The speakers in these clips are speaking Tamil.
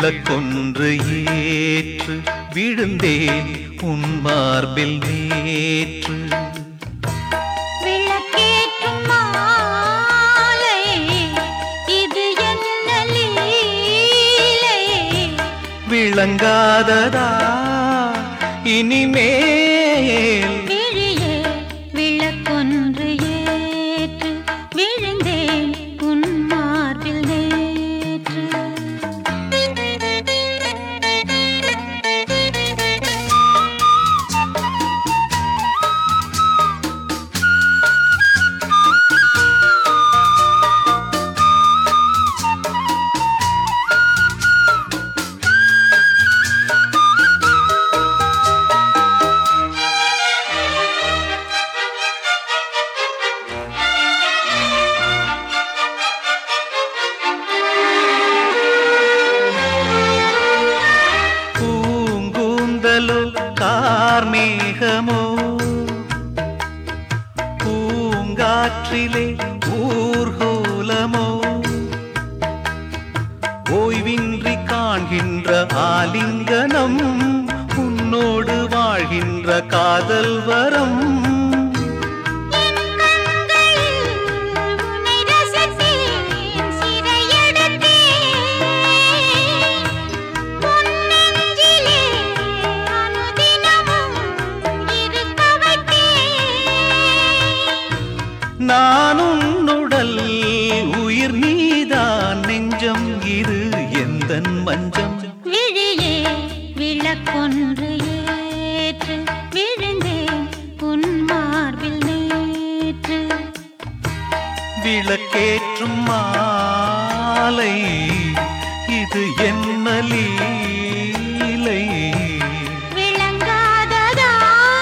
விளக்கொன்று ஏற்று விழுந்தேன் உன் மார்பில் நேற்று விளக்கேற்றும் மாலை இது என்ன லீலை விளங்காததா இனிமேல் விழியே விளக்கொன்று ஏற்று விழுந்தேன் உன் மார்பில் நேற்று பூங்கூந்தலோ கார்மேகமோ பூங்காற்றிலே ஊர்கோலமோ ஓய்வின்றி காண்கின்ற ஆலிங்கனம் உன்னோடு வாழ்கின்ற காதல் வரம் என் கண்களில் உன்னை ரசித்தேன் சிறையெடுத்தேன் உன் நெஞ்சிலே அனுதினமும் இருக்க வைத்தேன் நான் உன்னுடல் உயிர் நீதான் நெஞ்சம் இது எந்தன் மஞ்சம் விழியே விளக்கொன்று ஏற்று விழுந்தேன் உன் மார்பில் நேற்று விளக்கேற்றும் மாலை இது என்ன லீலை விளங்காததா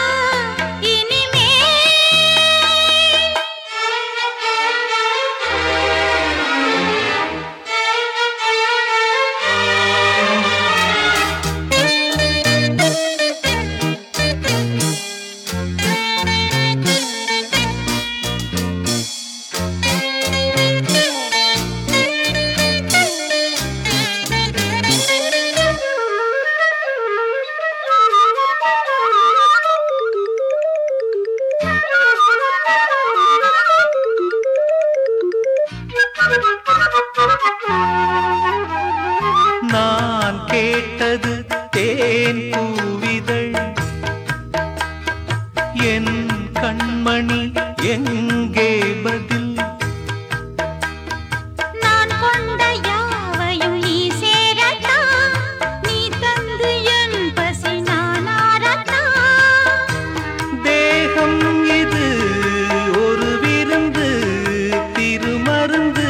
நான் கேட்டது தேன் பூவிதழ் என் கண்மணி எங்கே பதில் நான் கொண்ட யாவையும் நீ சேரத்தான் நீ தந்து என் பசி நான் ஆரத்தான் தேகம் இது ஒரு விருந்து திருமருந்து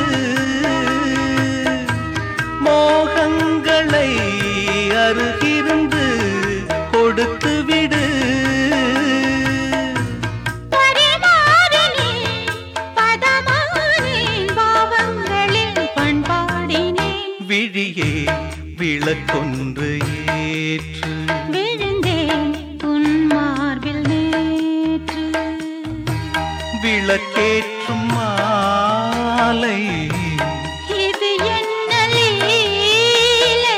மோகங்களை அருகிருந்து கொடுத்து விடு பரிமாறினேன் பதமானேன் பாவங்களில் பண்பாடினேன் விழியே விளக்கொன்று ஏற்று விழுந்தேன் உன் மார்பில் நேற்று விளக்கேற்றும் மாலை இது என்ன லீலை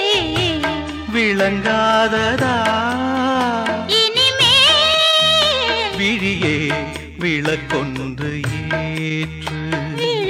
விளங்காததா இனிமேல் விழியே விளக்கொன்று ஏற்று